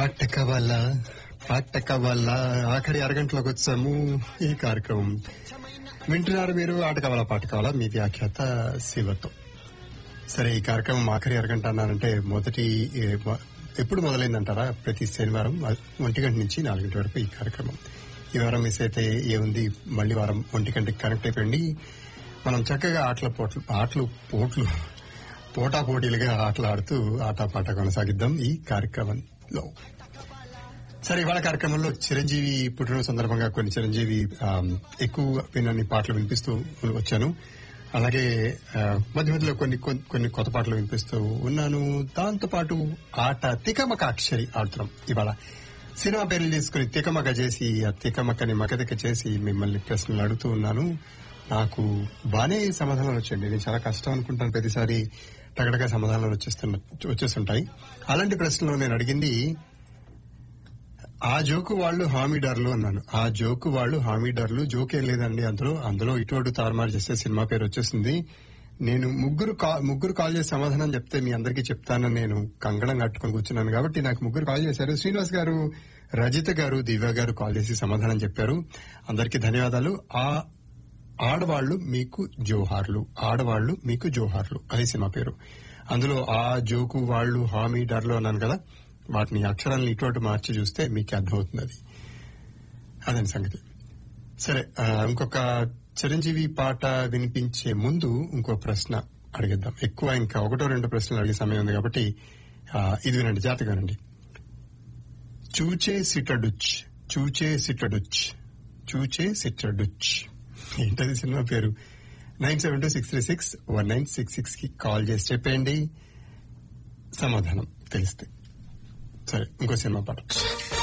పాటక వల్ల పాటక వల్ల ఆఖరి అరగంటలోకి వచ్చాము ఈ కార్యక్రమం వింటున్నారు మీరు ఆట కావాలా పాట కావాలా మీ వ్యాఖ్యాత శివతో సరే ఈ కార్యక్రమం ఆఖరి అరగంట అన్నానంటే మొదటి ఏ, మొ- ఎప్పుడు మొదలైందంటారా ప్రతి శనివారం ఒంటి గంట నుంచి నాలుగింటి వరకు ఈ కార్యక్రమం ఈ వారం మిస్ అయితే ఏముంది మళ్ళీ వారం ఒంటి గంటకి కనెక్ట్ అయిపోయింది మనం చక్కగా ఆటల పోట్లు ఆటలు పోట్లు పోటా పోటీలుగా ఆటలు ఆడుతూ ఆటపాట కొనసాగిద్దాం ఈ కార్యక్రమంలో సరే ఇవాళ కార్యక్రమంలో చిరంజీవి పుట్టినరోజు సందర్భంగా కొన్ని చిరంజీవి ఆమ్, ఎక్కువ వినని పాటలు వినిపిస్తూ వచ్చాను అలాగే ఆ, మధ్య మధ్యలో కొన్ని కొన్- కొన్ని కొత్త పాటలు వినిపిస్తూ ఉన్నాను దాంతో పాటు ఆట తికమక అక్షరి ఆడుతున్నాం ఇవాళ సినిమా పేర్లు తీసుకుని తికమక చేసి ఆ తికమకని మకతిక చేసి మిమ్మల్ని ప్రశ్నలు అడుగుతూ ఉన్నాను నాకు బానే సమాధానాలు వచ్చాయండి నేను చాలా కష్టం అనుకుంటాను ప్రతిసారి టగటగా సమాధానాలు వచ్చేస్తున్న వచ్చేస్తుంటాయి అలాంటి ప్రశ్నలో నేను అడిగింది ఆ జోకు వాళ్ళు హామీదారులు అన్నాను ఆ జోకు వాళ్ళు హామీదారులు జోకేం లేదండి అందులో అందులో ఇటువంటి తారుమారు చేస్తే సినిమా పేరు వచ్చేసింది నేను ముగ్గురు కా- ముగ్గురు కాల్ చేసి సమాధానం చెప్తే మీ అందరికీ చెప్తానని నేను కంగణం కట్టుకొని కూర్చున్నాను కాబట్టి నాకు ముగ్గురు కాల్ చేశారు శ్రీనివాస్ గారు రజిత గారు దివ్య గారు కాల్ చేసి సమాధానం చెప్పారు అందరికీ ధన్యవాదాలు ఆ ఆడవాళ్లు మీకు జోహార్లు ఆడవాళ్లు మీకు జోహార్లు అది సినిమా పేరు అందులో ఆ జోకు వాళ్ళు హామీ డర్లు అన్నాను కదా వాటిని అక్షరాలను ఇటువంటి మార్చి చూస్తే మీకు అర్థమవుతుంది అది అదని సంగతి సరే ఆ, ఇంకొక చిరంజీవి పాట వినిపించే ముందు ఇంకో ప్రశ్న అడిగిద్దాం ఎక్కువ ఇంకా ఒకటో రెండు ప్రశ్నలు అడిగే సమయం ఉంది కాబట్టి ఆ, ఇది వినండి జాగ్రత్తగా వినండి చూచే సిటడుచ్ చూచే సిటడుచ్ చూచే సిటడుచ్ ఏంటది సినిమా పేరు nine seven two six three six one nine six six కి కాల్ చేసి చెప్పేయండి సమాధానం తెలిస్తే సరే ఇంకో సినిమా పాట